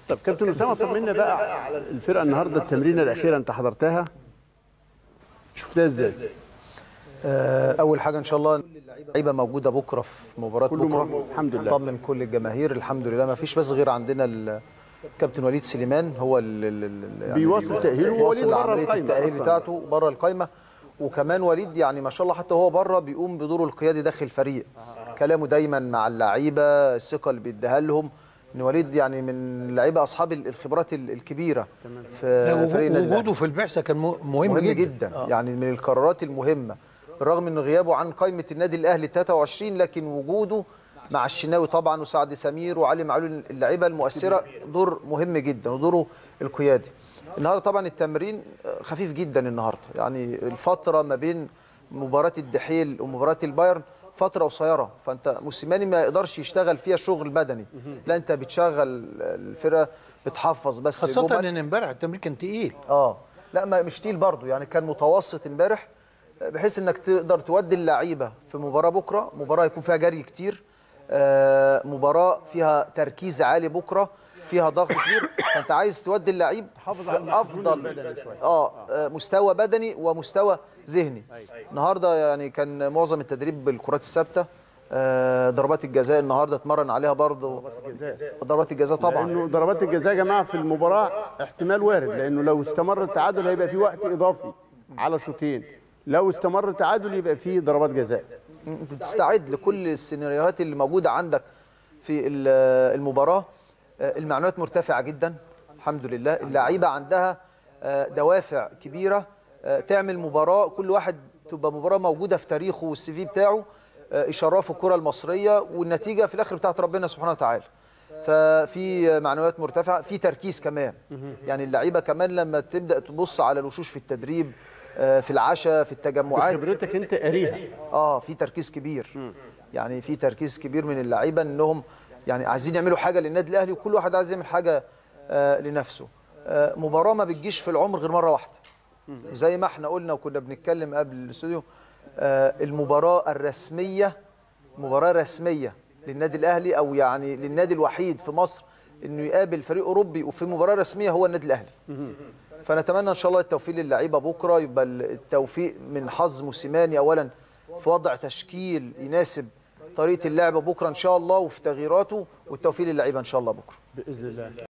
طب كابتن اسامه طمنا بقى على الفرقه النهارده التمرينه الاخيره انت حضرتها شفتها ازاي؟ آه، اول حاجه ان شاء الله اللعيبه موجوده بكره في مباراه كله بكره موجود، الحمد لله. طمن كل الجماهير الحمد لله ما فيش بس غير عندنا الكابتن وليد سليمان هو اللي بيواصل تأهيله، ووليد بيواصل بره عمليه القايمة التاهيل أصلاً. بتاعته بره القايمه وكمان وليد يعني ما شاء الله حتى هو بره بيقوم بدوره القيادي داخل الفريق كلامه دايما مع اللعيبه الثقه اللي بيديها لهم ان وليد يعني من اللعيبه اصحاب الخبرات ال- الكبيره في لا، فريق النادي الأهلي. وجوده في البعثه كان مه- مهم, مهم جدا, جدا, جداً. يعني من القرارات المهمه بالرغم من غيابه عن قائمه النادي الاهلي 23 لكن وجوده مع الشناوي طبعا وسعد سمير وعلي معلول اللعيبه المؤثره دور مهم جدا ودوره القيادي النهارده طبعا التمرين خفيف جدا النهارده يعني الفتره ما بين مباراه الدحيل ومباراه البايرن فتره قصيره فانت موسيماني ما يقدرش يشتغل فيها شغل بدني لا انت بتشغل الفرقه بتحفظ بس خاصه جمل. ان امبارح التمرين كان تقيل اه لا ما مش تقيل برضه يعني كان متوسط امبارح بحيث انك تقدر تودي اللعيبه في مباراه بكره مباراه يكون فيها جري كتير آه مباراه فيها تركيز عالي بكره فيها ضغط كبير فانت عايز تودي اللعيب تحافظ على في المخزون افضل البدني شوية. اه آه، مستوى بدني ومستوى ذهني النهارده يعني كان معظم التدريب بالكرات الثابته آه ضربات الجزاء النهارده اتمرن عليها برضه ضربات الجزاء طبعا لانه ضربات الجزاء يا جماعه في المباراه احتمال وارد لانه لو استمر التعادل هيبقى في وقت اضافي على شوطين لو استمر التعادل يبقى في ضربات جزاء انت تستعد لكل السيناريوهات اللي موجوده عندك في ال- المباراه آه، المعنويات مرتفعه جدا الحمد لله اللعيبه عندها آه، دوافع كبيره آه، تعمل مباراه كل واحد تبقى مباراه موجوده في تاريخه والسي في بتاعه آه، يشرفوا الكره المصريه والنتيجه في الاخر بتاعت ربنا سبحانه وتعالى ففي معنويات مرتفعه في تركيز كمان يعني اللعيبه كمان لما تبدا تبص على الوشوش في التدريب آه، في العشاء في التجمعات خبرتك انت قاريها اه في تركيز كبير يعني في تركيز كبير من اللعيبه انهم يعني عايزين يعملوا حاجه للنادي الاهلي وكل واحد عايز يعمل حاجه آه لنفسه آه مباراه ما بتجيش في العمر غير مره واحده زي ما احنا قلنا وكنا بنتكلم قبل الاستوديو آه المباراه الرسميه مباراه رسميه للنادي الاهلي او يعني للنادي الوحيد في مصر انه يقابل فريق اوروبي وفي مباراه رسميه هو النادي الاهلي فنتمنى ان شاء الله التوفيق للعيبه بكره يبقى التوفيق من حظ موسيماني اولا في وضع تشكيل يناسب طريقه اللعب بكره ان شاء الله وفي تغييراته والتوفيق للعيبه ان شاء الله بكره باذن الله